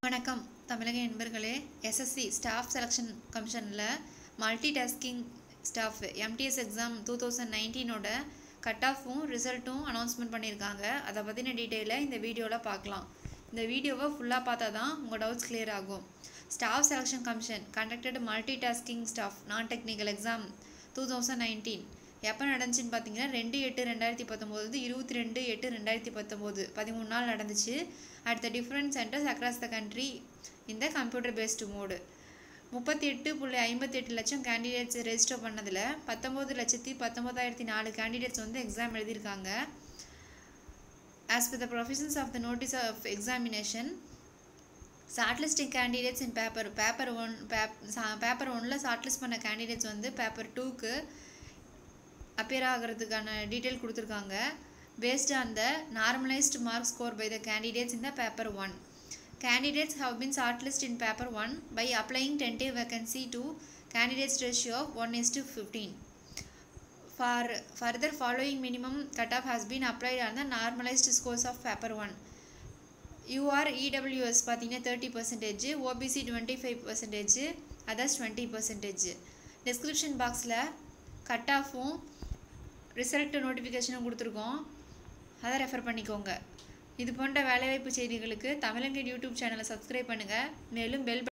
வணக்கம் தமிழக நண்பர்களே எஸ்எஸ்சி ஸ்டாஃப் செலெக்ஷன் கமிஷனில் multi tasking staff MTS exam two thousand நைன்டீனோட கட் ஆஃபும் ரிசல்ட்டும் அனௌன்ஸ்மெண்ட் பண்ணியிருக்காங்க அதை பற்றின டீட்டெயிலை இந்த வீடியோவில் பார்க்கலாம் இந்த வீடியோவை ஃபுல்லாக பார்த்தா தான் உங்கள் டவுட்ஸ் clear ஆகும் staff selection commission conducted multi tasking staff non technical exam two thousand nineteen எப்போ நடந்துச்சுன்னு பார்த்தீங்கன்னா ரெண்டு எட்டு ரெண்டாயிரத்தி பத்தொம்போது இருபத்தி ரெண்டு எட்டு ரெண்டாயிரத்தி பத்தொம்போது பதிமூணு நாள் நடந்துச்சு at the different centres across the country இந்த கம்ப்யூட்டர் பேஸ்டு மோடு முப்பத்தி எட்டு புள்ளி ஐம்பத்தி எட்டு லட்சம் கேண்டிடேட்ஸ் ரெஜிஸ்டர் பண்ணதில் பத்தொம்போது லட்சத்தி பத்தொம்போதாயிரத்தி நாலு கேண்டிடேட்ஸ் வந்து எக்ஸாம் எழுதியிருக்காங்க as per the provisions of the notice of examination shortlisting candidates in paper paper one பேப் பேப்பர் ஒன்னில் ஷார்ட்லிஸ்ட் பண்ண கேண்டிடேட்ஸ் வந்து பேப்பர் டூக்கு அப்பியர் ஆகிறதுக்கான டீட்டெயில் கொடுத்துருக்காங்க based on the normalised mark score by the candidates in the paper one candidates have been shortlisted in paper 1 by applying tentative vacancy to candidates ratio of 1 is to 15 for further following minimum cutoff has been applied on the normalized scores of paper 1 UR EWS பார்த்தீங்கன்னா thirty percentage OBC twenty five percentage others twenty percentage description பாக்ஸில் cut ஆஃபும் result நோட்டிஃபிகேஷனும் கொடுத்துருக்கோம் அதை refer பண்ணிக்கோங்க இது போன்ற வேலைவாய்ப்பு செய்திகளுக்கு தமிழங்க யூடியூப் சேனலை சப்ஸ்கிரைப் பண்ணுங்கள் மேலும் பெல்